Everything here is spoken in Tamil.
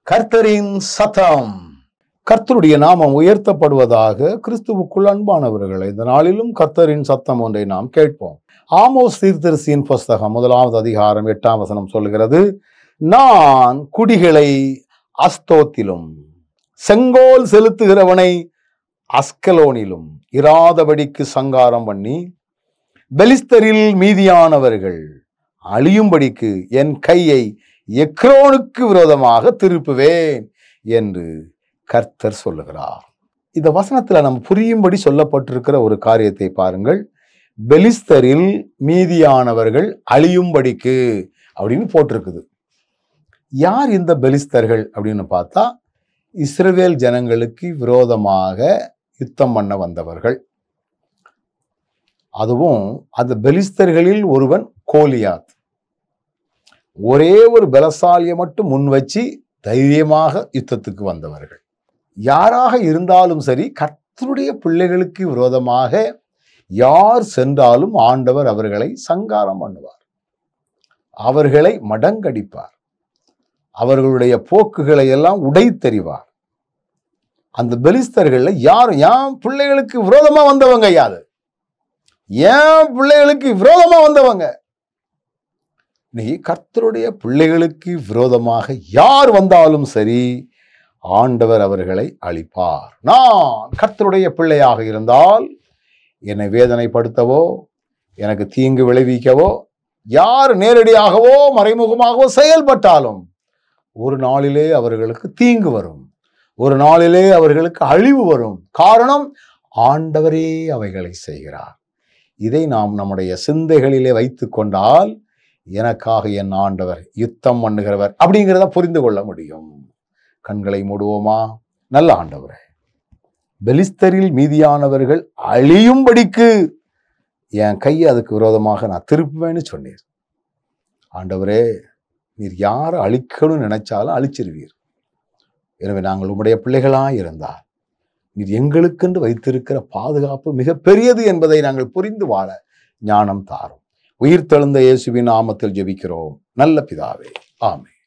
கர்த்தரின் சத்தம் கர்த்தருடைய நாமம் உயர்த்தப்படுவதாக கிறிஸ்துவுக்குள் அன்பானவர்கள் இந்த நாளிலும் கர்த்தரின் சத்தம் ஒன்றை நாம் கேட்போம் ஆமோஸ் தீர்த்தரசியின் புஸ்தகம் முதலாவது அதிகாரம் எட்டாம் வசனம் சொல்கிறது நான் குடிகளை அஸ்தோத்திலும் செங்கோல் செலுத்துகிறவனை அஸ்கலோனிலும் இராதபடிக்கு சங்காரம் பண்ணி பெலிஸ்தரில் மீதியானவர்கள் அழியும்படிக்கு என் கையை எக்ரோனுக்கு விரோதமாக திருப்புவேன் என்று கர்த்தர் சொல்லுகிறார் இந்த வசனத்துல நம்ம புரியும்படி சொல்லப்பட்டிருக்கிற ஒரு காரியத்தை பாருங்கள் பெலிஸ்தரில் மீதியானவர்கள் அழியும்படிக்கு அப்படின்னு போட்டிருக்குது யார் இந்த பெலிஸ்தர்கள் அப்படின்னு பார்த்தா இஸ்ரவேல் ஜனங்களுக்கு விரோதமாக யுத்தம் பண்ண வந்தவர்கள் அதுவும் அந்த பெலிஸ்தர்களில் ஒருவன் கோலியாத் ஒரே ஒரு பலசாலியை மட்டும் முன் வச்சு தைரியமாக யுத்தத்துக்கு வந்தவர்கள் யாராக இருந்தாலும் சரி கர்த்தருடைய பிள்ளைகளுக்கு விரோதமாக யார் சென்றாலும் ஆண்டவர் அவர்களை சங்காரம் பண்ணுவார் அவர்களை மடங்கடிப்பார் அவர்களுடைய போக்குகளை எல்லாம் உடைத்தெறிவார் அந்த பெலிஸ்தர்கள்ல யார் என் பிள்ளைகளுக்கு விரோதமா வந்தவங்க யாது ஏன் பிள்ளைகளுக்கு விரோதமா வந்தவங்க நீ கர்த்தருடைய பிள்ளைகளுக்கு விரோதமாக யார் வந்தாலும் சரி ஆண்டவர் அவர்களை அழிப்பார் நான் கர்த்தருடைய பிள்ளையாக இருந்தால் என்னை வேதனைப்படுத்தவோ எனக்கு தீங்கு விளைவிக்கவோ யார் நேரடியாகவோ மறைமுகமாகவோ செயல்பட்டாலும் ஒரு நாளிலே அவர்களுக்கு தீங்கு வரும் ஒரு நாளிலே அவர்களுக்கு அழிவு வரும் காரணம் ஆண்டவரே அவைகளை செய்கிறார் இதை நாம் நம்முடைய சிந்தைகளிலே வைத்து கொண்டால் எனக்காக என் ஆண்டவர் யுத்தம் பண்ணுகிறவர் அப்படிங்கிறத புரிந்து கொள்ள முடியும் கண்களை மூடுவோமா நல்ல ஆண்டவரே பெலிஸ்தரில் மீதியானவர்கள் அழியும்படிக்கு என் கையை அதுக்கு விரோதமாக நான் திருப்புவேன்னு சொன்னீர் ஆண்டவரே நீர் யாரை அழிக்கணும்னு நினைச்சாலும் அழிச்சிருவீர் எனவே நாங்கள் உம்முடைய பிள்ளைகளாய் இருந்தால் நீர் எங்களுக்கென்று வைத்திருக்கிற பாதுகாப்பு மிக பெரியது என்பதை நாங்கள் புரிந்து வாழ ஞானம் தாரும் உயிர்த்தெழுந்த இயேசுவின் நாமத்தில் ஜெபிக்கிறோம் நல்ல பிதாவே ஆமென்